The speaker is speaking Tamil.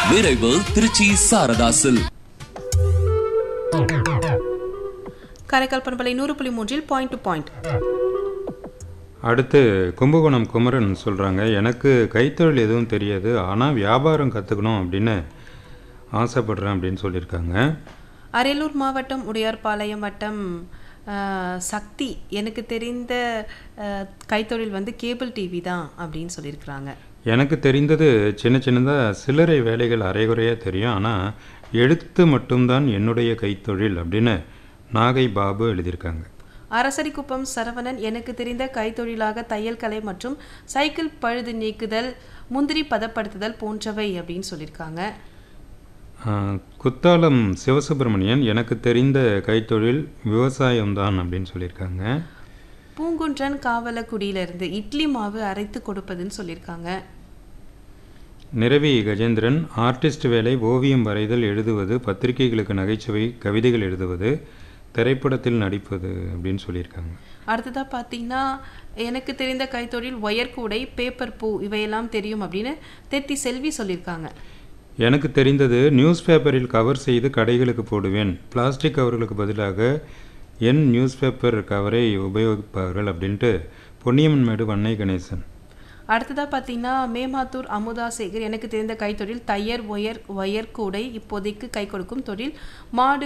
விரைவு திருச்சி சாரதாசில் காரைக்கால் பண்பலை நூறு புள்ளி மூன்றில் பாயிண்ட் டு பாயிண்ட் அடுத்து கும்பகோணம் குமரன் சொல்கிறாங்க எனக்கு கைத்தொழில் எதுவும் தெரியாது ஆனால் வியாபாரம் கற்றுக்கணும் அப்படின்னு ஆசைப்படுறேன் அப்படின்னு சொல்லியிருக்காங்க அரியலூர் மாவட்டம் உடையார்பாளையம் வட்டம் அஹ், சக்தி எனக்கு தெரிந்த அஹ், கைத்தொழில் வந்து கேபிள் டிவி தான் அப்படின்னு சொல்லியிருக்கிறாங்க எனக்கு தெரிந்தது சின்ன சின்னதாக சில்லறை வேலைகள் அரைகுறையாக தெரியும் ஆனால் எழுத்து மட்டும்தான் என்னுடைய கைத்தொழில் அப்படின்னு நாகை பாபு எழுதியிருக்காங்க அரசரிக்குப்பம் சரவணன் எனக்கு தெரிந்த கைத்தொழிலாக தையல் கலை மற்றும் சைக்கிள் பழுது நீக்குதல் முந்திரி பதப்படுத்துதல் போன்றவை அப்படின்னு சொல்லியிருக்காங்க ஆஹ், குத்தாலம் சிவசுப்பிரமணியன் எனக்கு தெரிந்த கைத்தொழில் விவசாயம்தான் அப்படின்னு சொல்லியிருக்காங்க பூங்குன்றன் காவலக்குடியிலிருந்து இட்லி மாவு அரைத்து கொடுப்பதுன்னு சொல்லியிருக்காங்க நிரவி கஜேந்திரன் ஆர்டிஸ்ட் வேலை ஓவியம் வரைதல் எழுதுவது பத்திரிகைகளுக்கு நகைச்சுவை கவிதைகள் எழுதுவது திரைப்படத்தில் நடிப்பது அப்படின்னு சொல்லியிருக்காங்க அடுத்ததாக பார்த்தீங்கன்னா எனக்கு தெரிந்த கைத்தொழில் ஒயர் கூடை பேப்பர் பூ இவையெல்லாம் தெரியும் அப்படின்னு தெத்தி செல்வி சொல்லியிருக்காங்க எனக்கு தெரிந்தது நியூஸ் பேப்பரில் கவர் செய்து கடைகளுக்கு போடுவேன் பிளாஸ்டிக் கவர்களுக்கு பதிலாக என் நியூஸ் பேப்பர் கவரை உபயோகிப்பார்கள் அப்படின்ட்டு பொன்னியம்மன் மேடு வன்னை கணேசன் அடுத்ததாக பார்த்தீங்கன்னா மேமாத்தூர் அமுதா சேகர் எனக்கு தெரிந்த கைத்தொழில் தையர் ஒயர் ஒயர் கூடை இப்போதைக்கு கை கொடுக்கும் தொழில் மாடு